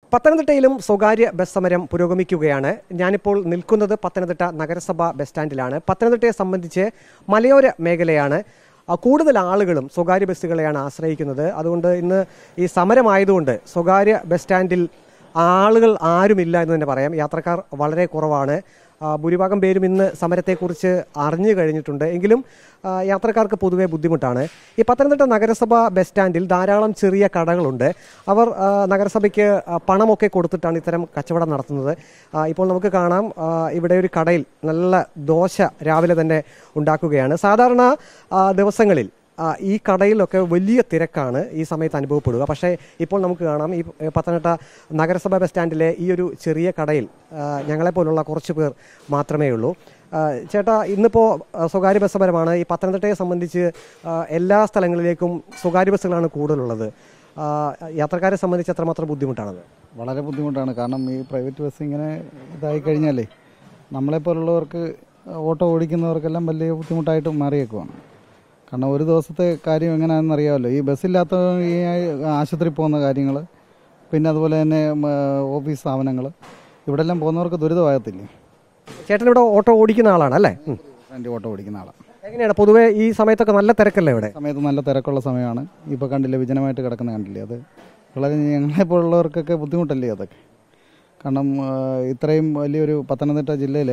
പത്തനംതിട്ടയിലും സ്വകാര്യ ബസ് സമരം പുരോഗമിക്കുകയാണ് ഞാനിപ്പോൾ നിൽക്കുന്നത് പത്തനംതിട്ട നഗരസഭ ബസ് സ്റ്റാൻഡിലാണ് പത്തനംതിട്ടയെ സംബന്ധിച്ച് മലയോര മേഖലയാണ് ആ, കൂടുതൽ ആളുകളും സ്വകാര്യ ബസ്സുകളെയാണ് ആശ്രയിക്കുന്നത് അതുകൊണ്ട് ഇന്ന് ഈ സമരമായതുകൊണ്ട് സ്വകാര്യ ബസ് സ്റ്റാൻഡിൽ ആളുകൾ ആരുമില്ല എന്ന് തന്നെ പറയാം യാത്രക്കാർ വളരെ കുറവാണ് ആ, ഭൂരിഭാഗം പേരും ഇന്ന് സമരത്തെക്കുറിച്ച് അറിഞ്ഞു കഴിഞ്ഞിട്ടുണ്ട് എങ്കിലും ആ, യാത്രക്കാർക്ക് പൊതുവെ ബുദ്ധിമുട്ടാണ് ഈ പത്തനംതിട്ട നഗരസഭ ബസ് സ്റ്റാൻഡിൽ ധാരാളം ചെറിയ കടകളുണ്ട് അവർ ആ, നഗരസഭയ്ക്ക് ആ, പണമൊക്കെ കൊടുത്തിട്ടാണ് ഇത്തരം കച്ചവടം നടത്തുന്നത് ആ, ഇപ്പോൾ നമുക്ക് കാണാം ആ, ഇവിടെ ഒരു കടയിൽ നല്ല ദോശ രാവിലെ തന്നെ ഉണ്ടാക്കുകയാണ് സാധാരണ ആ, ദിവസങ്ങളിൽ ആ, ഈ കടയിലൊക്കെ വലിയ തിരക്കാണ് ഈ സമയത്ത് അനുഭവപ്പെടുക പക്ഷേ ഇപ്പോൾ നമുക്ക് കാണാം ഈ ഏ, പത്തനംതിട്ട നഗരസഭ ബസ് സ്റ്റാൻഡിലെ ഈ ഒരു ചെറിയ കടയിൽ ആ, ഞങ്ങളെപ്പോലുള്ള കുറച്ച് പേർ മാത്രമേ ഉള്ളൂ ആ, ചേട്ടാ ഇന്നിപ്പോൾ ആ, സ്വകാര്യ ബസ് സമരമാണ് ഈ പത്തനംതിട്ടയെ സംബന്ധിച്ച് ആ, എല്ലാ സ്ഥലങ്ങളിലേക്കും സ്വകാര്യ ബസ്സുകളാണ് കൂടുതലുള്ളത് ആ, യാത്രക്കാരെ സംബന്ധിച്ച് എത്രമാത്രം ബുദ്ധിമുട്ടാണത് വളരെ ബുദ്ധിമുട്ടാണ് കാരണം ഈ പ്രൈവറ്റ് ബസ് ഇങ്ങനെ ഇതായി കഴിഞ്ഞാലേ നമ്മളെപ്പോലുള്ളവർക്ക് ഓട്ടോ ഓടിക്കുന്നവർക്കെല്ലാം വലിയ ബുദ്ധിമുട്ടായിട്ട് മാറിയേക്കുവാണ് കാരണം ഒരു ദിവസത്തെ കാര്യം എങ്ങനെയാണെന്ന് അറിയാമല്ലോ ഈ ബസ്സില്ലാത്ത ഈ ആശുപത്രി പോകുന്ന കാര്യങ്ങൾ പിന്നെ അതുപോലെ തന്നെ ഉം, ഓഫീസ് സ്ഥാപനങ്ങൾ ഇവിടെ എല്ലാം പോകുന്നവർക്ക് ദുരിതമാകത്തില്ലേ ചേട്ടൻ ഇവിടെ ഓട്ടോ ഓടിക്കുന്ന ആളാണ് അല്ലേ ഉം. എൻ്റെ ഓട്ടോ ഓടിക്കുന്ന ആളാണ് എങ്ങനെയാണ് പൊതുവെ ഈ സമയത്തൊക്കെ നല്ല തിരക്കല്ലേ ഇവിടെ സമയത്ത് നല്ല തിരക്കുള്ള സമയമാണ് ഇപ്പോൾ കണ്ടില്ലേ വിജനമായിട്ട് കിടക്കുന്ന കണ്ടില്ലേ അത് വളരെ ഞങ്ങളെപ്പോലുള്ളവർക്കൊക്കെ ബുദ്ധിമുട്ടല്ലേ അതൊക്കെ കാരണം ആ, ഇത്രയും വലിയൊരു പത്തനംതിട്ട ജില്ലയിൽ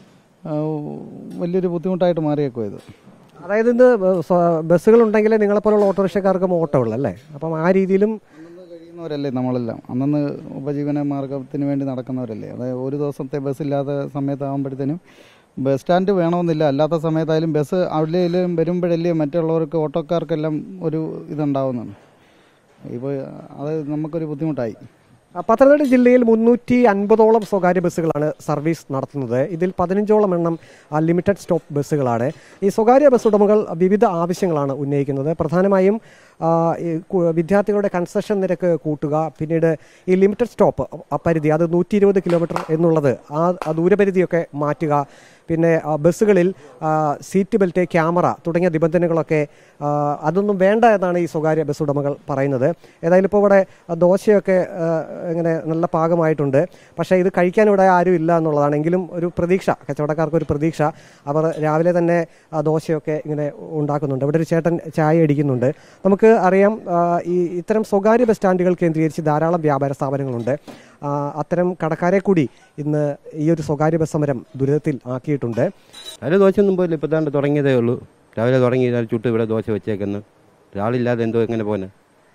വലിയൊരു ബുദ്ധിമുട്ടായിട്ട് മാറിയേക്കും ഇത് അതായത് ഇന്ന് ബസ്സുകൾ ഉണ്ടെങ്കിലേ നിങ്ങളെപ്പോലുള്ള ഓട്ടോറിക്ഷക്കാർക്കും ഓട്ടോ ഉള്ളൂ അല്ലേ അപ്പം ആ രീതിയിലും അന്നന്ന് കഴിയുന്നവരല്ലേ നമ്മളെല്ലാം അന്നന്ന് ഉപജീവന മാർഗത്തിന് വേണ്ടി നടക്കുന്നവരല്ലേ അതായത് ഒരു ദിവസത്തെ ബസ് ഇല്ലാത്ത സമയത്താകുമ്പോഴത്തേനും ബസ് സ്റ്റാൻഡ് വേണമെന്നില്ല അല്ലാത്ത സമയത്തായാലും ബസ് അവിടെയും വരുമ്പോഴല്ലേ മറ്റുള്ളവർക്ക് ഓട്ടോക്കാർക്കെല്ലാം ഒരു ഇതുണ്ടാവുന്നതാണ് ഇപ്പോൾ അത് നമുക്കൊരു ബുദ്ധിമുട്ടായി ആ, പത്തനംതിട്ട ജില്ലയിൽ മുന്നൂറ്റി അൻപതോളം സ്വകാര്യ ബസ്സുകളാണ് സർവീസ് നടത്തുന്നത് ഇതിൽ പതിനഞ്ചോളം എണ്ണം ആ, ലിമിറ്റഡ് സ്റ്റോപ്പ് ബസ്സുകളാണ് ഈ സ്വകാര്യ ബസ് ഉടമകൾ വിവിധ ആവശ്യങ്ങളാണ് ഉന്നയിക്കുന്നത് പ്രധാനമായും ആ, ഈ കു- വിദ്യാർത്ഥികളുടെ കൺസെഷൻ നിരക്ക് കൂട്ടുക പിന്നീട് ഈ ലിമിറ്റഡ് സ്റ്റോപ്പ് ആ പരിധി അത് നൂറ്റി ഇരുപത് കിലോമീറ്റർ എന്നുള്ളത് ആ ആ ദൂരപരിധിയൊക്കെ മാറ്റുക പിന്നെ ആ, ബസ്സുകളിൽ ആ, സീറ്റ് ബെൽറ്റ് ക്യാമറ തുടങ്ങിയ നിബന്ധനകളൊക്കെ ആ, അതൊന്നും വേണ്ട എന്നാണ് ഈ സ്വകാര്യ ബസ് ഉടമകൾ പറയുന്നത് ഏതായാലും ഇപ്പോൾ ഇവിടെ ആ, ദോശയൊക്കെ ആ, ഇങ്ങനെ നല്ല പാകമായിട്ടുണ്ട് പക്ഷേ ഇത് കഴിക്കാൻ ഇവിടെ ആരും ഇല്ല എന്നുള്ളതാണ് എങ്കിലും ഒരു പ്രതീക്ഷ കച്ചവടക്കാർക്ക് ഒരു പ്രതീക്ഷ അവർ രാവിലെ തന്നെ ആ, ദോശയൊക്കെ ഇങ്ങനെ ഉണ്ടാക്കുന്നുണ്ട് ഇവിടെ ഒരു ചേട്ടൻ ചായ അടിക്കുന്നുണ്ട് നമുക്ക് അറിയാം ആ, ഈ ഇത്തരം സ്വകാര്യ ബസ് സ്റ്റാൻഡുകൾ കേന്ദ്രീകരിച്ച് ധാരാളം വ്യാപാര സ്ഥാപനങ്ങളുണ്ട് ആ, അത്തരം കടക്കാരെ കൂടി ഇന്ന് ഈ ഒരു സ്വകാര്യ ബസ് സമരം ദുരിതത്തിൽ ആക്കിയിട്ടുണ്ട് അതിൽ ദോശ ഒന്നും പോയില്ല ഇപ്പോൾ താണ്ട് തുടങ്ങിയതേ ഉള്ളൂ രാവിലെ തുടങ്ങി ഇതാ ചുട്ട് ഇവിടെ ദോശ വെച്ചേക്കുന്നു ഒരാളില്ലാതെ എന്തോ എങ്ങനെ പോനെ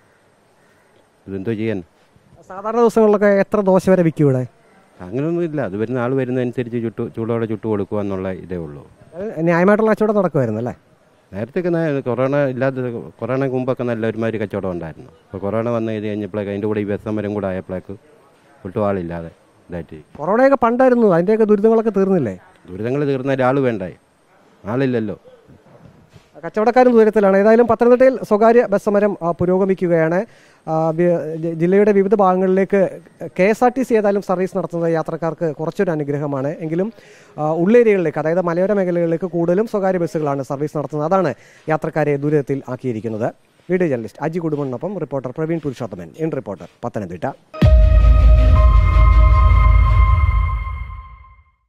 ഇതെന്തോ ചെയ്യാൻ സാധാരണ ദിവസങ്ങളിലൊക്കെ എത്ര ദോശ വരെ വിൽക്കും ഇവിടെ അങ്ങനെയൊന്നും ഇല്ല അത് വരുന്ന ആൾ വരുന്നതനുസരിച്ച് ചുട്ടു ചൂടോടെ ചുട്ട് കൊടുക്കുക എന്നുള്ള ഇതേ ഉള്ളൂ അത് ന്യായമായിട്ടുള്ള കച്ചവടം നടക്കുമായിരുന്നു അല്ലേ നേരത്തെയൊക്കെ ന- കൊറോണ ഇല്ലാത്ത കൊറോണ മുമ്പൊക്കെ നല്ല ഒരുമാതിരി കച്ചവടം ഉണ്ടായിരുന്നു അപ്പോൾ കൊറോണ വന്ന് ഇത് കഴിഞ്ഞപ്പോഴേക്ക് അതിൻ്റെ കൂടെ ഈ ബസ് സമരം കൂടെ ആയപ്പോഴേക്ക് ഒട്ടും ആളില്ലാതെ ഇതായിട്ട് കൊറോണയൊക്കെ പണ്ടായിരുന്നു അതിൻ്റെയൊക്കെ ദുരിതങ്ങളൊക്കെ തീർന്നില്ലേ ദുരിതങ്ങൾ തീർന്നാൽ ആൾ വേണ്ടായി ആളില്ലല്ലോ കച്ചവടക്കാരും ദൂരത്തിലാണ് ഏതായാലും പത്തനംതിട്ടയിൽ സ്വകാര്യ ബസ് സമരം ആ, പുരോഗമിക്കുകയാണ് ആ, വി- ജി- ജില്ലയുടെ വിവിധ ഭാഗങ്ങളിലേക്ക് K S R T C ഏതായാലും സർവീസ് നടത്തുന്നത് യാത്രക്കാർക്ക് കുറച്ചൊരു അനുഗ്രഹമാണ് എങ്കിലും ആ, ഉള്ളേരിയകളിലേക്ക് അതായത് മലയോര മേഖലകളിലേക്ക് കൂടുതലും സ്വകാര്യ ബസ്സുകളാണ് സർവീസ് നടത്തുന്നത് അതാണ് യാത്രക്കാരെ ദുരിതത്തിൽ ആക്കിയിരിക്കുന്നത് വീഡിയോ ജേർണലിസ്റ്റ് അജി കുടുംബനൊപ്പം reporter Praveen Purushothaman in reporter Pathanamthitta